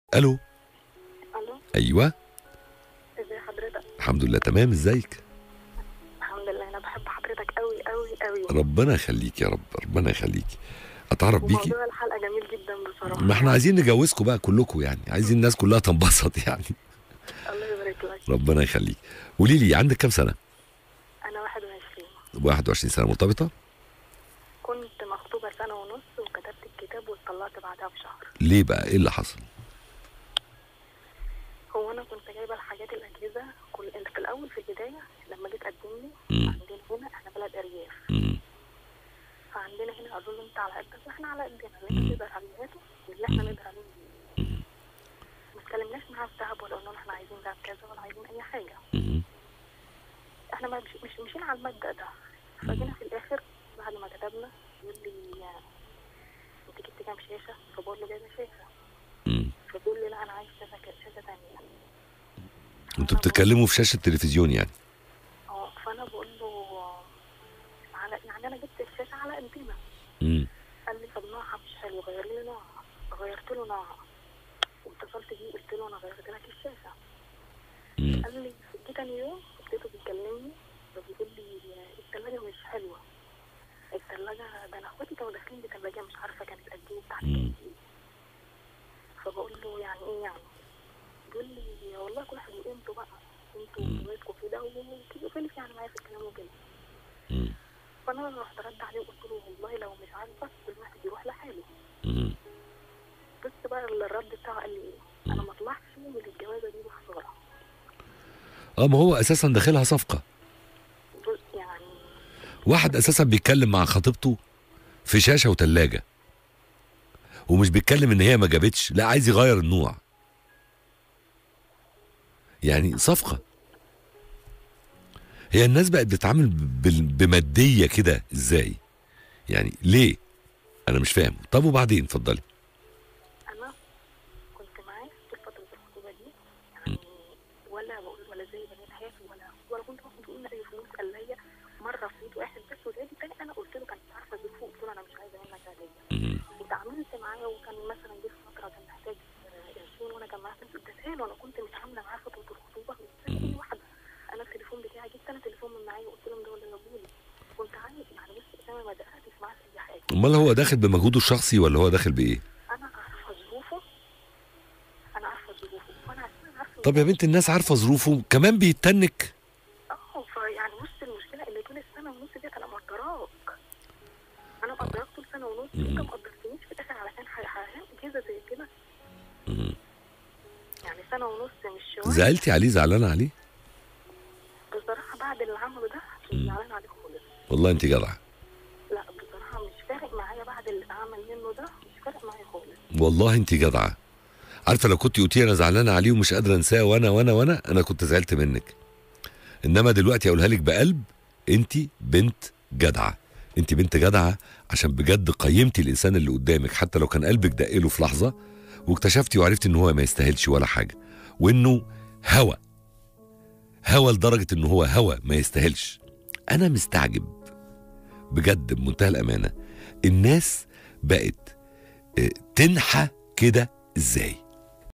الو الو ايوه ازي حضرتك الحمد لله تمام ازيك الحمد لله انا بحب حضرتك قوي قوي قوي ربنا يخليك يا رب ربنا يخليك اتعرف بيكي وموضوع الحلقه جميل جدا بصراحه ما احنا عايزين نجوزكم بقى كلكم يعني عايزين الناس كلها تنبسط يعني الله يبارك لك ربنا يخليك قولي لي عندك كام سنه انا 21 21 سنه مرتبطه كنت مخطوبه سنه ونص وكتبت الكتاب واتطلقت بعدها بشهر ليه بقى ايه اللي حصل هو انا كنت جايبه الحاجات الاجهزه كل انت في الاول في البدايه لما جيت تقدم لي مم. عندنا هنا احنا بلد ارياف مم. فعندنا هنا قالوا لي انت على قدك واحنا على قدنا مم. اللي انت تقدر عليه هاته واللي احنا مم. نقدر عليه مم. نجيبه. ما اتكلمناش معاها في دهب ولا قلنا لهم احنا عايزين دهب كذا ولا عايزين اي حاجه مم. احنا ما مش, مش مشينا على المبدا ده فجينا في الاخر بعد ما كتبنا يقول لي انت جبت كام شاشه فبقول له جايبه شاشه مم. فبيقول لي لا انا عايز شاشه ك- شاشه ثانيه انتوا بتتكلموا في شاشه التلفزيون يعني اه فانا بقول له على يعني انا جبت الشاشه على قدنا مم. قال لي طب نوعها مش حلو غير لي نوعها غيرت له نوعها واتصلت بيه قلت له انا غيرت لك الشاشه مم. قال لي جه تاني يوم لقيته بيكلمني فبيقول لي التلاجة مش حلوة التلاجة ده انا اخواتي كانوا داخلين بتلاجة مش عارفة كانت قد ايه بتاعت مم. كانت ايه فبقول له يعني ايه يعني بيقول لي والله كل واحد يقول انتوا بقى انتوا مم. جوازكوا كده وكده فلس يعني معايا في الكلام وكده مم. فانا رحت رد عليه وقلت له والله لو مش عاجبك كل واحد يروح لحاله مم. بس بقى الرد بتاعه قال لي ايه انا ما اطلعش من الجوازه دي بخساره اه ما هو اساسا داخلها صفقه بص يعني واحد اساسا بيتكلم مع خطيبته في شاشه وتلاجة ومش بيتكلم ان هي ما جابتش لا عايز يغير النوع يعني صفقه هي الناس بقت بتتعامل بال- بماديه كده ازاي يعني ليه انا مش فاهم طب وبعدين اتفضلي انا كنت معاه طول فتره الخطوبه دي يعني ولا بقول ولا زي بنات حياتي ولا ولا كنت باخد منه اي فلوس قال لي مره فلوس واحد بس وزاد التاني انا قلت له كانت عارفه ظروفه قلت له انا مش عايزه منك هديه مم. وتعاملت معاه وكان مثلا جه في فتره كان محتاج آه، قرشين وانا كان معايا فلوس اديتها له انا كنت متعامله معاه فتره الخطوبه مش زي اي واحده انا التليفون بتاعي جبت انا تليفون من معايا وقلت لهم ده ولا جابولي كنت عايز يعني بص اسامه ما دخلتش معاه في اي حاجه امال هو داخل بمجهوده الشخصي ولا هو داخل بايه انا عارفه ظروفه انا عارفه ظروفه وانا عشان عارفه طب يا بنت الناس عارفه ظروفه كمان بيتنك اه فيعني بص المشكله اللي طول السنه ونص ديت انا مقدراك انا مقدراك طول سنه ونص مم. انت ما قدرتنيش في الاخر علشان حاجه حاجه كده زي كده مم. يعني سنه ونص مش شويه زعلتي عليه زعلانه عليه بصراحه بعد اللي عمله ده مش زعلان عليه خالص والله انت جدعه لا بصراحه مش فارق معايا بعد اللي اتعمل منه ده مش فارق معايا خالص والله انت جدعه عارفه لو كنت قلتي انا زعلانه عليه ومش قادره انساه وانا وانا وانا انا كنت زعلت منك انما دلوقتي اقولها لك بقلب انت بنت جدعه انت بنت جدعه عشان بجد قيمتي الانسان اللي قدامك حتى لو كان قلبك دقله في لحظه واكتشفتي وعرفتي ان هو ما يستاهلش ولا حاجه وانه هوى هوى لدرجه ان هو هوى ما يستاهلش انا مستعجب بجد بمنتهى الامانه الناس بقت اه، تنحى كده ازاي